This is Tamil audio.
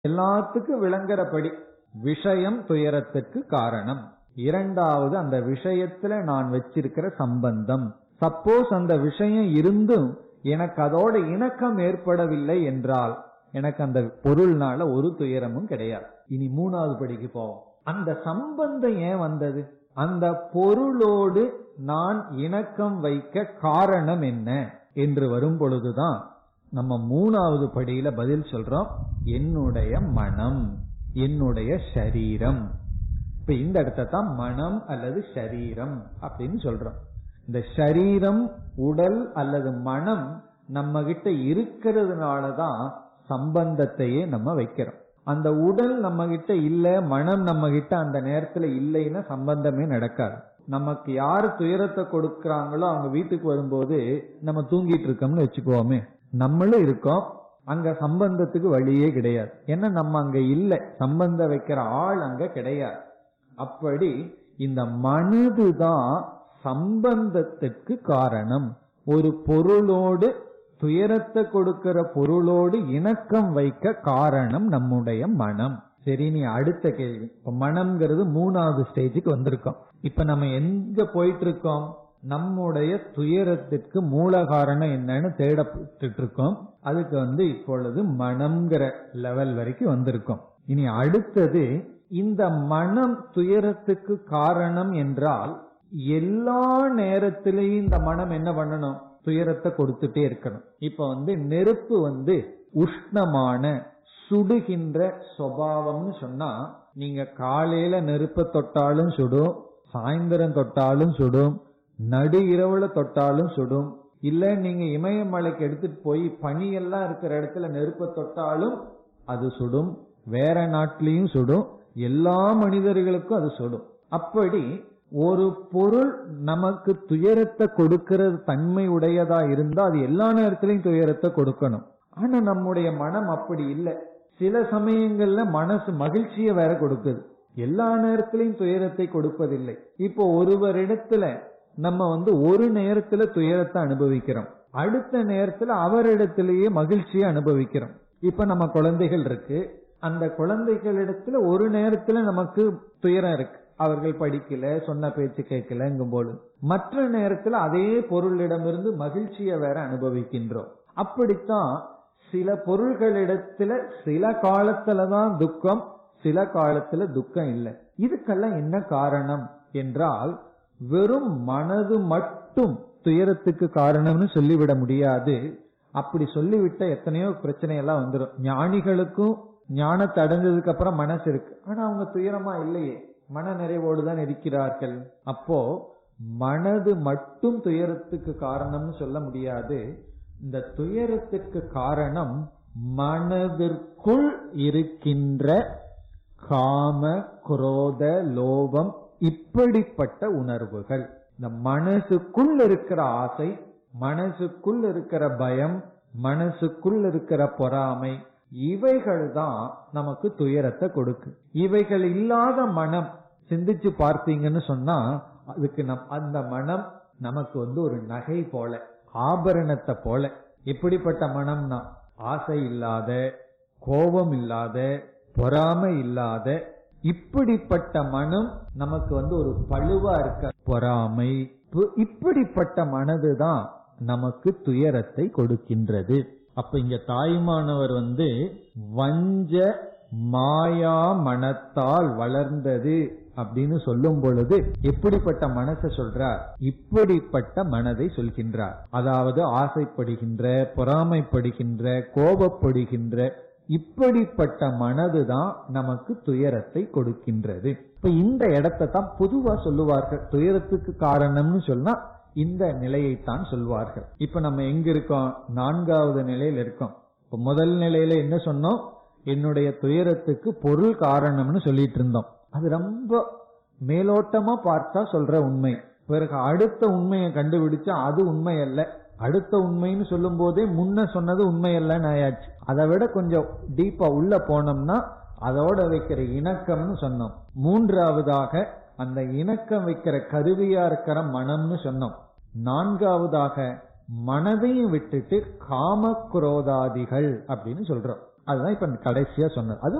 எல்லாத்துக்கும் விளங்குறபடி விஷயம் துயரத்துக்கு காரணம் இரண்டாவது அந்த விஷயத்துல நான் வச்சிருக்கிற சம்பந்தம் சப்போஸ் அந்த விஷயம் இருந்தும் எனக்கு அதோட இணக்கம் ஏற்படவில்லை என்றால் எனக்கு அந்த பொருள்னால ஒரு துயரமும் கிடையாது இனி மூணாவது படிக்கு போவோம் அந்த சம்பந்தம் ஏன் வந்தது அந்த பொருளோடு நான் இணக்கம் வைக்க காரணம் என்ன என்று வரும் பொழுதுதான் நம்ம மூணாவது படியில பதில் சொல்றோம் என்னுடைய மனம் என்னுடைய சரீரம் இப்ப இந்த இடத்த தான் மனம் அல்லது சரீரம் அப்படின்னு சொல்றோம் இந்த சரீரம் உடல் அல்லது மனம் நம்ம கிட்ட இருக்கிறதுனாலதான் சம்பந்தத்தையே நம்ம வைக்கிறோம் அந்த உடல் நம்ம கிட்ட இல்ல மனம் நம்ம கிட்ட அந்த நேரத்துல இல்லைன்னா சம்பந்தமே நடக்காது நமக்கு யாரு துயரத்தை கொடுக்கறாங்களோ அவங்க வீட்டுக்கு வரும்போது நம்ம தூங்கிட்டு இருக்கோம்னு வச்சுக்குவோமே நம்மளும் இருக்கோம் அங்க சம்பந்தத்துக்கு வழியே கிடையாது ஏன்னா நம்ம அங்க இல்லை சம்பந்தம் வைக்கிற ஆள் அங்க கிடையாது அப்படி இந்த மனதுதான் சம்பந்தத்துக்கு காரணம் ஒரு பொருளோடு துயரத்தை கொடுக்கிற பொருளோடு இணக்கம் வைக்க காரணம் நம்முடைய மனம் சரி நீ அடுத்த கேள்வி இப்ப மனம்ங்கிறது மூணாவது ஸ்டேஜுக்கு வந்திருக்கோம் இப்ப நம்ம எங்க போயிட்டு இருக்கோம் நம்முடைய துயரத்திற்கு மூல காரணம் என்னன்னு தேடப்பட்டு இருக்கோம் அதுக்கு வந்து இப்பொழுது மனம்ங்கிற லெவல் வரைக்கும் வந்திருக்கோம் இனி அடுத்தது இந்த மனம் துயரத்துக்கு காரணம் என்றால் எல்லா நேரத்திலையும் இந்த மனம் என்ன பண்ணணும் துயரத்தை கொடுத்துட்டே இருக்கணும் இப்ப வந்து நெருப்பு வந்து உஷ்ணமான சுடுகின்ற சுவாவம்னு சொன்னா நீங்க காலையில நெருப்ப தொட்டாலும் சுடும் சாயந்தரம் தொட்டாலும் சுடும் நடு இரவுல தொட்டாலும் சுடும் இல்ல நீங்க இமயமலைக்கு எடுத்துட்டு போய் பனியெல்லாம் இருக்கிற இடத்துல நெருப்ப தொட்டாலும் அது சுடும் வேற நாட்டிலையும் சுடும் எல்லா மனிதர்களுக்கும் அது சுடும் அப்படி ஒரு பொருள் நமக்கு துயரத்தை கொடுக்கிறது தன்மை உடையதா இருந்தா அது எல்லா நேரத்திலையும் துயரத்தை கொடுக்கணும் ஆனா நம்முடைய மனம் அப்படி இல்லை சில சமயங்கள்ல மனசு மகிழ்ச்சியை வேற கொடுக்குது எல்லா நேரத்திலையும் துயரத்தை கொடுப்பதில்லை இப்போ ஒருவரிடத்துல நம்ம வந்து ஒரு நேரத்துல துயரத்தை அனுபவிக்கிறோம் அடுத்த நேரத்துல அவரிடத்திலேயே மகிழ்ச்சியை அனுபவிக்கிறோம் இப்ப நம்ம குழந்தைகள் இருக்கு அந்த குழந்தைகளிடத்துல ஒரு நேரத்துல நமக்கு துயரம் இருக்கு அவர்கள் படிக்கல சொன்ன பேச்சு கேட்கலங்கும் போது மற்ற நேரத்துல அதே பொருளிடமிருந்து மகிழ்ச்சியை வேற அனுபவிக்கின்றோம் அப்படித்தான் சில பொருள்களிடத்துல சில காலத்துலதான் துக்கம் சில காலத்துல துக்கம் இல்லை இதுக்கெல்லாம் என்ன காரணம் என்றால் வெறும் மனது மட்டும் துயரத்துக்கு காரணம்னு சொல்லிவிட முடியாது அப்படி சொல்லிவிட்ட எத்தனையோ பிரச்சனை எல்லாம் வந்துடும் ஞானிகளுக்கும் ஞானத்தை அடைஞ்சதுக்கு அப்புறம் மனசு இருக்கு ஆனா அவங்க துயரமா இல்லையே மன நிறைவோடு தான் இருக்கிறார்கள் அப்போ மனது மட்டும் துயரத்துக்கு காரணம்னு சொல்ல முடியாது இந்த துயரத்துக்கு காரணம் மனதிற்குள் இருக்கின்ற காம குரோத லோபம் இப்படிப்பட்ட உணர்வுகள் இந்த மனசுக்குள் இருக்கிற ஆசை மனசுக்குள் இருக்கிற பயம் மனசுக்குள் இருக்கிற பொறாமை இவைகள் தான் நமக்கு துயரத்தை கொடுக்கு இவைகள் இல்லாத மனம் சிந்திச்சு பார்த்தீங்கன்னு சொன்னா அதுக்கு நம் அந்த மனம் நமக்கு வந்து ஒரு நகை போல ஆபரணத்தை போல எப்படிப்பட்ட மனம்னா ஆசை இல்லாத கோபம் இல்லாத பொறாமை இல்லாத இப்படிப்பட்ட மனம் நமக்கு வந்து ஒரு பழுவா இருக்க பொறாமை இப்படிப்பட்ட மனதுதான் நமக்கு துயரத்தை கொடுக்கின்றது அப்ப இங்க தாய்மானவர் வந்து வஞ்ச மாயா மனத்தால் வளர்ந்தது அப்படின்னு சொல்லும் பொழுது எப்படிப்பட்ட மனசை சொல்றார் இப்படிப்பட்ட மனதை சொல்கின்றார் அதாவது ஆசைப்படுகின்ற பொறாமைப்படுகின்ற கோபப்படுகின்ற இப்படிப்பட்ட மனதுதான் நமக்கு துயரத்தை கொடுக்கின்றது இப்ப இந்த இடத்தை தான் பொதுவா சொல்லுவார்கள் துயரத்துக்கு காரணம்னு சொன்னா இந்த நிலையைத்தான் சொல்வார்கள் இப்ப நம்ம எங்க இருக்கோம் நான்காவது நிலையில இருக்கோம் இப்ப முதல் நிலையில என்ன சொன்னோம் என்னுடைய துயரத்துக்கு பொருள் காரணம்னு சொல்லிட்டு இருந்தோம் அது ரொம்ப மேலோட்டமா பார்த்தா சொல்ற உண்மை பிறகு அடுத்த உண்மையை கண்டுபிடிச்சா அது உண்மை அல்ல அடுத்த உண்மைன்னு சொல்லும் போதே முன்ன சொன்னது உண்மை அல்லன்னு ஆயாச்சு அதை விட கொஞ்சம் டீப்பா உள்ள போனோம்னா அதோட வைக்கிற இணக்கம்னு சொன்னோம் மூன்றாவதாக அந்த இணக்கம் வைக்கிற கருவியா இருக்கிற மனம்னு சொன்னோம் நான்காவதாக மனதையும் விட்டுட்டு காம குரோதாதிகள் அப்படின்னு சொல்றோம் அதுதான் இப்ப கடைசியா சொன்னது அது